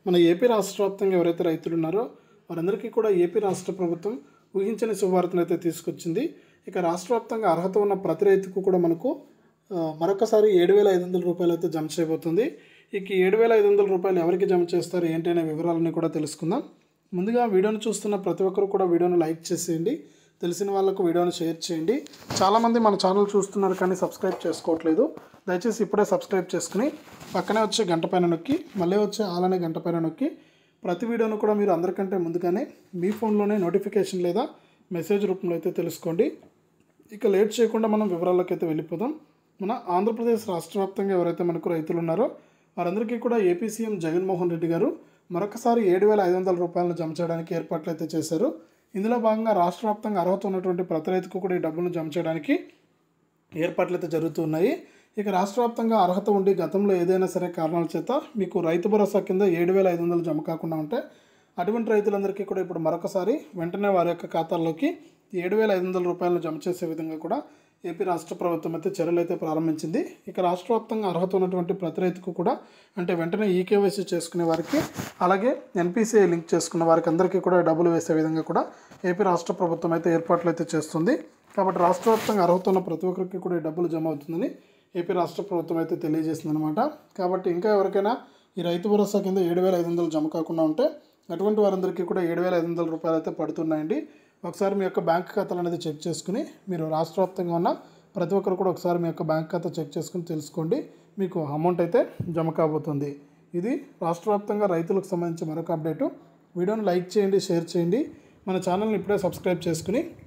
మన ఏపీ రాష్ట్ర వ్యాప్తంగా ఎవరైతే రైతులు ఉన్నారో వారందరికీ కూడా ఏపీ రాష్ట్ర ప్రభుత్వం ఊహించని శుభవార్తను అయితే తీసుకొచ్చింది ఇక రాష్ట్ర వ్యాప్తంగా అర్హత ఉన్న ప్రతి రైతుకు కూడా మనకు ఆ, మరొకసారి ఏడు వేల ఐదు వందల రూపాయలు అయితే జమ చేయబోతుంది ఇక ఏడు వేల ఐదు వందల రూపాయలు ఎవరికి జమ చేస్తారు ఏంటి అనే వివరాలన్నీ కూడా తెలుసుకుందాం ముందుగా వీడియోను చూస్తున్న ప్రతి ఒక్కరు కూడా వీడియోను లైక్ చేసేయండి తెలిసిన వాళ్ళకు వీడియోను షేర్ చేయండి చాలామంది మన ఛానల్ చూస్తున్నారు కానీ సబ్స్క్రైబ్ చేసుకోవట్లేదు దయచేసి ఇప్పుడే సబ్స్క్రైబ్ చేసుకుని పక్కనే వచ్చే గంట పైన నొక్కి మళ్ళీ వచ్చే ఆలనే గంట పైన నొక్కి ప్రతి వీడియోను కూడా మీరు అందరికంటే ముందుగానే మీ ఫోన్లోనే నోటిఫికేషన్ లేదా మెసేజ్ రూపంలో అయితే తెలుసుకోండి ఇక లేట్ చేయకుండా మనం వివరాల్లోకి అయితే వెళ్ళిపోదాం మన ఆంధ్రప్రదేశ్ రాష్ట్ర వ్యాప్తంగా ఎవరైతే మనకు రైతులు ఉన్నారో వారందరికీ కూడా ఏపీ సీఎం జగన్మోహన్ రెడ్డి గారు మరొకసారి ఏడు వేల ఐదు వందల రూపాయలను జమ చేయడానికి ఏర్పాట్లు అయితే చేశారు ఇందులో భాగంగా రాష్ట్ర వ్యాప్తంగా అర్హత ఉన్నటువంటి ప్రతి రైతుకు కూడా ఈ డబ్బులను జమ చేయడానికి ఏర్పాట్లు అయితే జరుగుతున్నాయి ఇక రాష్ట్ర వ్యాప్తంగా అర్హత ఉండి గతంలో ఏదైనా సరే కారణాల చేత మీకు రైతు భరోసా కింద ఏడు వేల ఐదు వందలు జమ కాకుండా ఉంటే అటువంటి రైతులందరికీ కూడా ఇప్పుడు మరొకసారి వెంటనే వారి యొక్క ఖాతాల్లోకి ఏడు వేల ఐదు వందల రూపాయలను జమ చేసే విధంగా కూడా ఏపీ రాష్ట్ర ప్రభుత్వం అయితే చర్యలు అయితే ప్రారంభించింది ఇక రాష్ట్ర వ్యాప్తంగా అర్హత ఉన్నటువంటి ప్రతి రైతుకు కూడా అంటే వెంటనే ఈకేవైసీ చేసుకునే వారికి అలాగే ఎన్పిసిఐ లింక్ చేసుకున్న వారికి అందరికీ కూడా డబ్బులు వేసే విధంగా కూడా ఏపీ రాష్ట్ర ప్రభుత్వం అయితే ఏర్పాట్లు అయితే చేస్తుంది కాబట్టి రాష్ట్ర వ్యాప్తంగా అర్హత ఉన్న ప్రతి ఒక్కరికి కూడా ఈ డబ్బులు జమ అవుతుందని ఏపీ రాష్ట్ర ప్రభుత్వం అయితే తెలియజేసిందనమాట కాబట్టి ఇంకా ఎవరికైనా ఈ రైతు భరోసా కింద ఏడు వేల ఐదు వందలు జమ కాకుండా ఉంటే అటువంటి వారందరికీ కూడా ఏడు వేల ఐదు వందల రూపాయలు అయితే పడుతున్నాయండి ఒకసారి మీ యొక్క బ్యాంక్ ఖాతాలు అనేది చెక్ చేసుకుని మీరు రాష్ట్ర వ్యాప్తంగా ఉన్న ప్రతి ఒక్కరు కూడా ఒకసారి మీ యొక్క బ్యాంక్ ఖాతా చెక్ చేసుకుని తెలుసుకోండి మీకు అమౌంట్ అయితే జమ కాబోతుంది ఇది రాష్ట్ర వ్యాప్తంగా రైతులకు సంబంధించి మరొక అప్డేటు వీడియోని లైక్ చేయండి షేర్ చేయండి మన ఛానల్ని ఇప్పుడే సబ్స్క్రైబ్ చేసుకుని